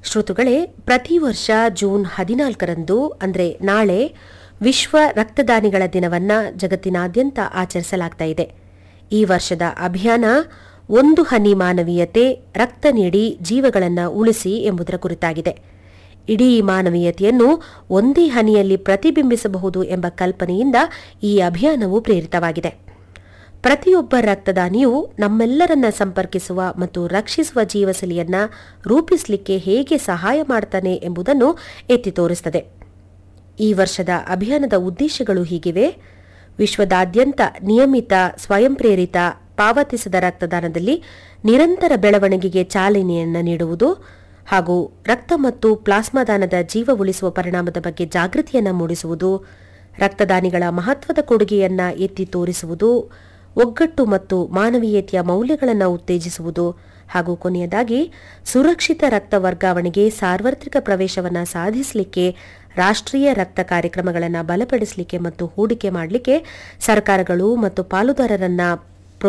ಶ್ರೋತೃಗಳೇ ಪ್ರತಿ ವರ್ಷ ಜೂನ್ ಹದಿನಾಲ್ಕರಂದು ಅಂದರೆ ನಾಳೆ ವಿಶ್ವ ರಕ್ತದಾನಿಗಳ ದಿನವನ್ನ ಜಗತ್ತಿನಾದ್ಯಂತ ಆಚರಿಸಲಾಗ್ತಾ ಇದೆ ಈ ವರ್ಷದ ಅಭಿಯಾನ ಒಂದು ಹನಿ ಮಾನವೀಯತೆ ರಕ್ತ ನೀಡಿ ಜೀವಗಳನ್ನು ಉಳಿಸಿ ಎಂಬುದರ ಕುರಿತಾಗಿದೆ ಇಡೀ ಮಾನವೀಯತೆಯನ್ನು ಒಂದೇ ಹನಿಯಲ್ಲಿ ಪ್ರತಿಬಿಂಬಿಸಬಹುದು ಎಂಬ ಕಲ್ಪನೆಯಿಂದ ಈ ಅಭಿಯಾನವು ಪ್ರೇರಿತವಾಗಿದೆ ಪ್ರತಿಯೊಬ್ಬ ರಕ್ತದಾನಿಯು ನಮ್ಮೆಲ್ಲರನ್ನ ಸಂಪರ್ಕಿಸುವ ಮತ್ತು ರಕ್ಷಿಸುವ ಜೀವಸಲಿಯನ್ನ ರೂಪಿಸಲಿಕ್ಕೆ ಹೇಗೆ ಸಹಾಯ ಮಾಡ್ತಾನೆ ಎಂಬುದನ್ನು ಎತ್ತಿ ತೋರಿಸುತ್ತದೆ ಈ ವರ್ಷದ ಅಭಿಯಾನದ ಉದ್ದೇಶಗಳು ಹೀಗಿವೆ ವಿಶ್ವದಾದ್ಯಂತ ನಿಯಮಿತ ಸ್ವಯಂ ಪ್ರೇರಿತ ಪಾವತಿಸದ ರಕ್ತದಾನದಲ್ಲಿ ನಿರಂತರ ಬೆಳವಣಿಗೆಗೆ ಚಾಲನೆಯನ್ನು ನೀಡುವುದು ಹಾಗೂ ರಕ್ತ ಮತ್ತು ಪ್ಲಾಸ್ಮಾ ದಾನದ ಜೀವ ಉಳಿಸುವ ಪರಿಣಾಮದ ಬಗ್ಗೆ ಜಾಗೃತಿಯನ್ನು ಮೂಡಿಸುವುದು ರಕ್ತದಾನಿಗಳ ಮಹತ್ವದ ಕೊಡುಗೆಯನ್ನ ಎತ್ತಿ ತೋರಿಸುವುದು ಒಗ್ಗಟ್ಟು ಮತ್ತು ಮಾನವೀಯತೆಯ ಮೌಲ್ಯಗಳನ್ನು ಉತ್ತೇಜಿಸುವುದು ಹಾಗೂ ಕೊನೆಯದಾಗಿ ಸುರಕ್ಷಿತ ರಕ್ತ ವರ್ಗಾವಣೆಗೆ ಸಾರ್ವತ್ರಿಕ ಪ್ರವೇಶವನ್ನು ಸಾಧಿಸಲಿಕ್ಕೆ ರಾಷ್ಟ್ರೀಯ ರಕ್ತ ಕಾರ್ಯಕ್ರಮಗಳನ್ನು ಬಲಪಡಿಸಲಿಕ್ಕೆ ಮತ್ತು ಹೂಡಿಕೆ ಮಾಡಲಿಕ್ಕೆ ಸರ್ಕಾರಗಳು ಮತ್ತು ಪಾಲುದಾರರನ್ನ